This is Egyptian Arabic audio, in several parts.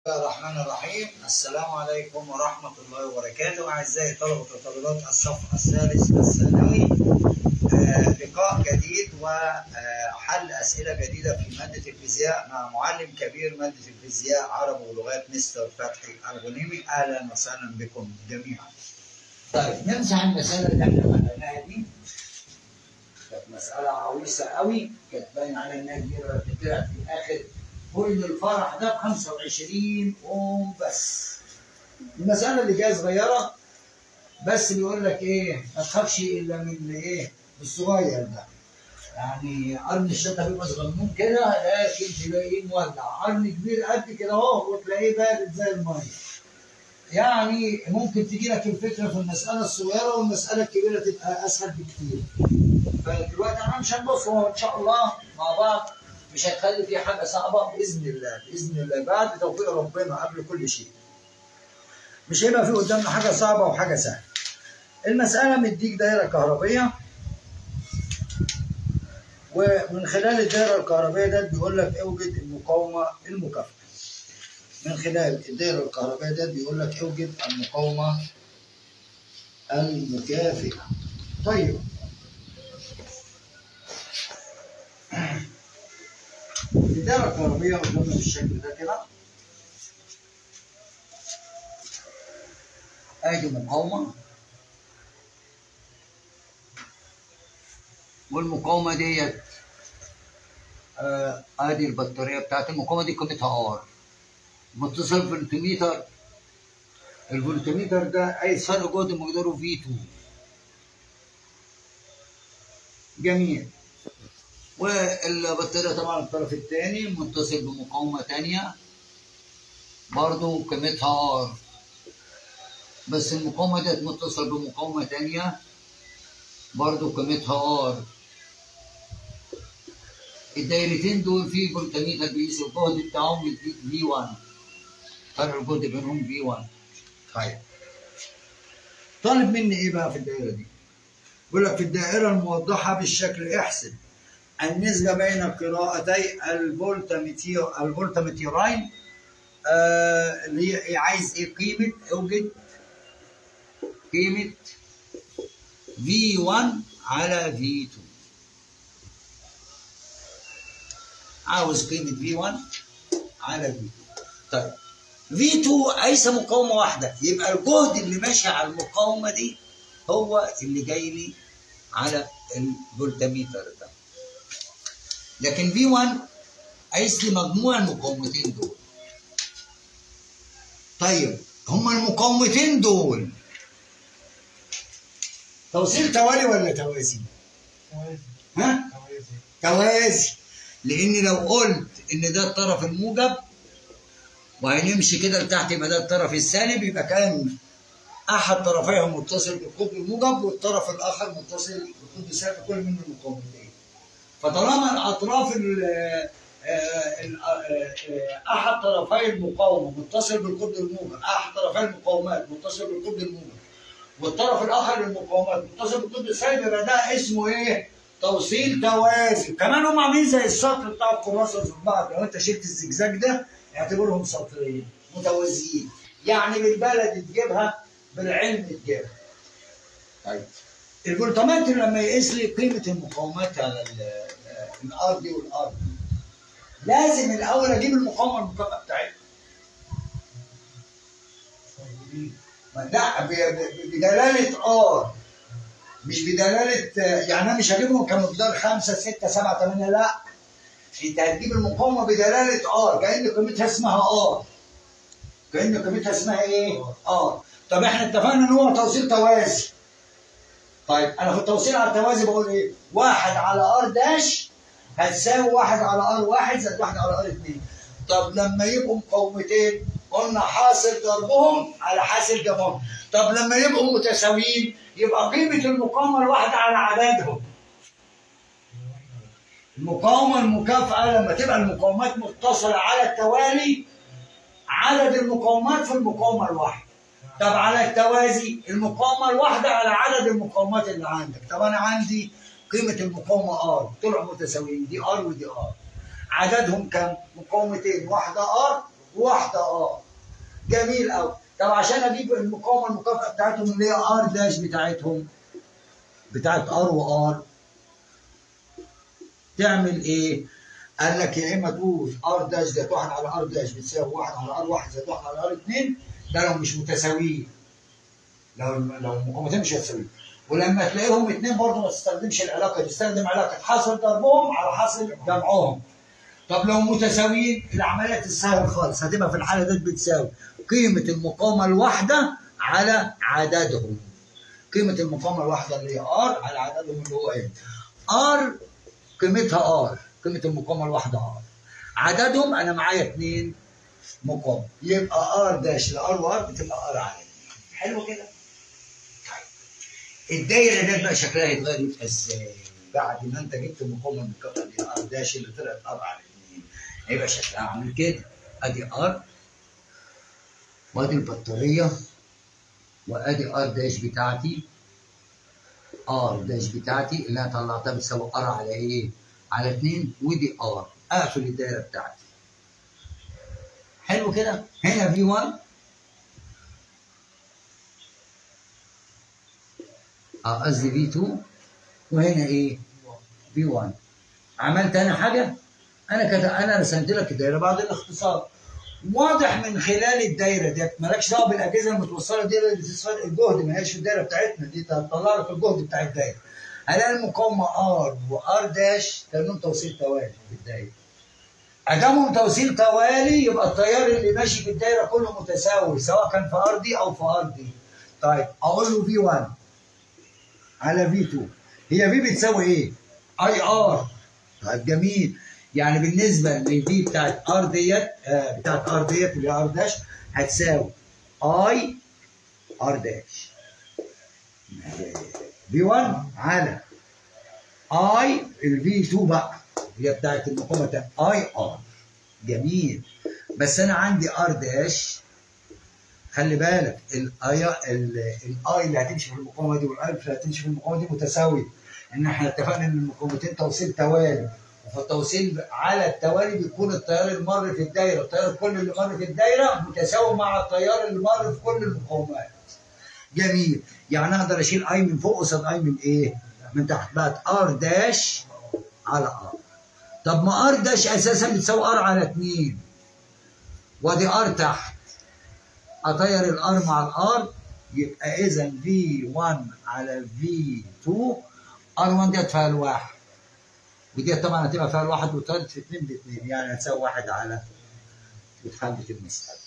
الله الرحمن الرحيم السلام عليكم ورحمة الله وبركاته أعزائي طلبة وطالبات الصف الثالث الثانوي آه، لقاء جديد وحل أسئلة جديدة في مادة الفيزياء مع معلم كبير مادة الفيزياء عربي ولغات مستر فتحي الغنيمي أهلا وسهلا بكم جميعا. طيب نمسح المسألة اللي احنا حليناها دي كانت مسألة عويصة قوي كانت باين على إنها كبيرة طلعت في الآخر كل الفرح ده ب 25 قوم بس المسألة اللي جاية صغيرة بس بيقول لك ايه ما تخافش الا من اللي ايه الصغير ده يعني قرن الشتا بيبقى صغنون كده لكن تلاقيه مولع قرن كبير قد كده اهو وتلاقيه بارد زي الميه يعني ممكن تجي لك الفكره في المساله الصغيره والمساله الكبيره تبقى اسهل بكتير فدلوقتي احنا مش هنبص هو ان شاء الله مع بعض مش هتخلي في حاجه صعبه باذن الله باذن الله بعد توفيق ربنا قبل كل شيء مش هيبقى في قدامنا حاجه صعبه وحاجه سهله المساله مديك دايره كهربيه ومن خلال الدايره الكهربيه ده بيقول لك اوجد المقاومه المكافئه من خلال الدايره الكهربائيه ده بيقول لك اوجد المقاومه المكافئه طيب الدايره الكهربائيه قدامنا بالشكل ده كده ادي مقاومه والمقاومه ديت آه، ادي البطاريه بتاعت المقاومه دي قيمتها ار متصل فولتميتر الفولتميتر ده اي فرق جهد مقداره في 2 جميل والبطاريه طبعا الطرف الثاني متصل بمقاومه ثانيه برضو قيمتها ار بس المقاومه ديت متصل بمقاومه ثانيه برضو قيمتها ار الدايرتين دول في فولتميتر بيقيسوا الجهد بتاعهم في 1 فرق الجهد بينهم في 1 طيب طالب مني ايه بقى في الدائره دي؟ بيقول لك في الدائره الموضحه بالشكل احسب النسبه بين قراءتي الفولتمتير الفولتمتيرين آه اللي هي عايز ايه قيمه اوجد قيمه V1 على V2 عاوز قيمة V1 على V2 طيب V2 قايسة مقاومة واحدة يبقى الجهد اللي ماشي على المقاومة دي هو اللي جاي لي على الفولتميتر ده لكن V1 قايس لي مجموع المقاومتين دول طيب هما المقاومتين دول توصيل توالي ولا توازي؟ توازي ها؟ توازي توازي لان لو قلت ان ده الطرف الموجب وهنمشي كده لتحت يبقى ده الطرف السالب يبقى كان احد طرفيه متصل بالقطب الموجب والطرف الاخر متصل بالقطب السالب كل منهم مقاومتين فطالما الاطراف ال ال- احد طرفي المقاومه متصل بالقطب الموجب احد طرفي المقاومات متصل بالقطب الموجب والطرف الاخر للمقاومات متصل بالقطب السالب يبقى ده اسمه ايه؟ توصيل توازي كمان هم عاملين زي السطر بتاع الكراسه في بعض لو انت شلت الزجزاج ده اعتبرهم سطرين متوازيين يعني بالبلد تجيبها بالعلم تجيبها طيب الفولتمتر لما يقيس لي قيمه المقاومات على ال- الار دي والار دي لازم الاول اجيب المقاومه المكافئه بتاعتها لا ب- ب- بدلاله ار مش بدلاله يعني انا مش هجيبهم كمقدار 5 6 7 8 لا انت هتجيب المقاومه بدلاله ار كان قيمتها اسمها ار كان قيمتها اسمها ايه؟ ار طب احنا اتفقنا ان هو توصيل توازي طيب انا في التوصيل على التوازي بقول ايه؟ واحد على ار داش هتساوي واحد على ار واحد زائد واحد على ار اتنين طب لما يبقوا مقاومتين قلنا حاصل ضربهم على حاصل جمعهم طب لما يبقوا متساويين يبقى قيمة المقاومة الواحدة على عددهم المقاومة المكافأة لما تبقى المقاومات متصلة على التوالي عدد المقاومات في المقاومة الواحدة طب على التوازي المقاومة الواحدة على عدد المقاومات اللي عندك طب أنا عندي قيمة المقاومة R طلعوا متساويين دي R ودي R عددهم كم؟ مقاومتين واحدة R واحده ار جميل قوي طب عشان اجيب المقاومه المكافئه بتاعتهم اللي هي ار داش بتاعتهم بتاعت ار وار تعمل ايه؟ قال لك يا اما تقول ار داش زائد 1 على ار داش بتساوي 1 على ار 1 زائد 1 على ار 2 ده لو مش متساويين لو لو المقاومتين مش متساويين ولما تلاقيهم اثنين برضه ما تستخدمش العلاقه دي تستخدم علاقه حاصل ضربهم على حاصل جمعهم طب لو متساويين العمليه تسهل خالص هتبقى في الحاله دي بتساوي قيمه المقاومه الواحده على عددهم قيمه المقاومه الواحده اللي هي ار على عددهم اللي هو ايه ار قيمتها ار قيمه المقاومه الواحده ار عددهم انا معايا اثنين مقاومه يبقى ار داش لار وار بتبقى ار على اتنين. حلو كده طيب الدايره دي بقى شكلها يتغير يبقى ازاي بعد ما انت جبت المقاومه المكافئه اللي هي ار داش اللي طلعت ار على اتنين هيبقى شكلها عامل كده ادي ار وادي البطاريه وادي ار داش بتاعتي ار داش بتاعتي اللي انا طلعتها بتساوي ار على ايه؟ على 2 ودي ار اقفل الدايره بتاعتي حلو كده هنا في 1 اه قصدي في 2 وهنا ايه؟ في 1 عملت انا حاجه انا كده انا رسمت لك الدايره بعد الاختصار واضح من خلال الدايره ديت مالكش دعوه بالاجهزه المتوصله دي اللي فرق الجهد ما هيش في الدايره بتاعتنا دي هتطلع لك الجهد بتاع الدايره هلاقي المقاومه ار وار داش كانهم توصيل توالي في الدايره ادامهم توصيل توالي يبقى التيار اللي ماشي في الدايره كله متساوي سواء كان في ار دي او في ار دي طيب اقول له في 1 على في 2 هي في بتساوي ايه؟ اي ار طيب جميل يعني بالنسبه لفي بتاعت ار ديت آه بتاعت ار ديت اللي ار داش هتساوي اي ار داش في 1 على اي الفي 2 بقى هي بتاعت المقاومه بتاعت اي ار جميل بس انا عندي ار داش خلي بالك الاي الاي اللي هتمشي في المقاومه دي والاي اللي هتمشي في المقاومه دي متساويه ان احنا اتفقنا ان المقاومتين توصيل توالي فالتوصيل على التوالي بيكون التيار المر في الدايره، التيار كل اللي مر في الدايره متساوي مع التيار اللي مر في كل المقاومات. جميل، يعني اقدر اشيل اي من فوق قصاد اي من ايه؟ من تحت بقت ار داش على ار. طب ما ار داش اساسا بتساوي ار على 2 وادي ار تحت. اطير الار مع الار يبقى اذا في 1 على في 2 ار 1 ديت فيها الواحد. ودي طبعا هتبقى فيها الواحد وطارت في 2 ب 2 يعني هتساوي واحد على وتحدد المسألة.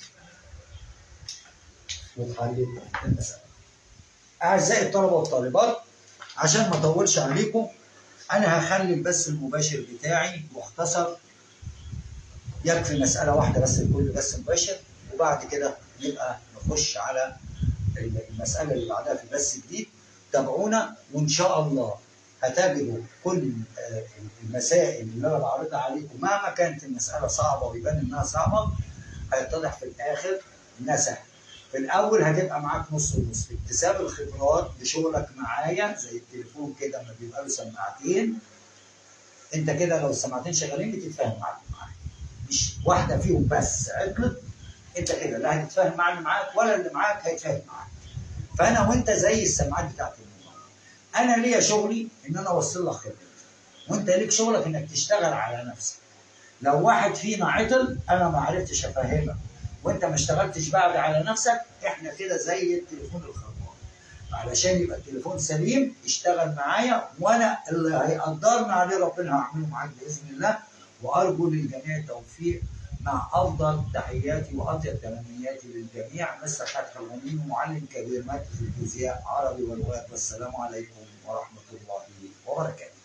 وتحدد المسألة. أعزائي الطلبة والطالبات عشان ما أطولش عليكم أنا هخلي البث المباشر بتاعي مختصر يكفي مسألة واحدة بس لكل بث مباشر وبعد كده نبقى نخش على المسألة اللي بعدها في بث جديد تابعونا وإن شاء الله هتجدوا كل المسائل اللي انا بعرضها عليكم مهما كانت المساله صعبه ويبان انها صعبه هيتضح في الاخر انها سهله. في الاول هتبقى معاك نص ونص اكتساب الخبرات بشغلك معايا زي التليفون كده لما بيبقى له سماعتين انت كده لو السماعتين شغالين بتتفاهم معاك معايا مش واحده فيهم بس عطلت انت كده لا هتتفاهم مع اللي معاك ولا اللي معاك هيتفاهم معاك. فانا وانت زي السماعات بتاعت انا ليا شغلي ان انا اوصل لك خبرتي وانت ليك شغلك انك تشتغل على نفسك لو واحد فينا عطل انا ما عرفتش افهمك وانت ما اشتغلتش بعد على نفسك احنا كده زي التليفون الخربان علشان يبقى التليفون سليم اشتغل معايا وانا اللي هيقدرنا عليه ربنا هعمله معاك باذن الله وارجو للجميع التوفيق مع افضل تحياتي واطيب تمنياتي للجميع مستر فتحي الغنيم معلم كبير ماده الفيزياء عربي ولغات والسلام عليكم ورحمه الله وبركاته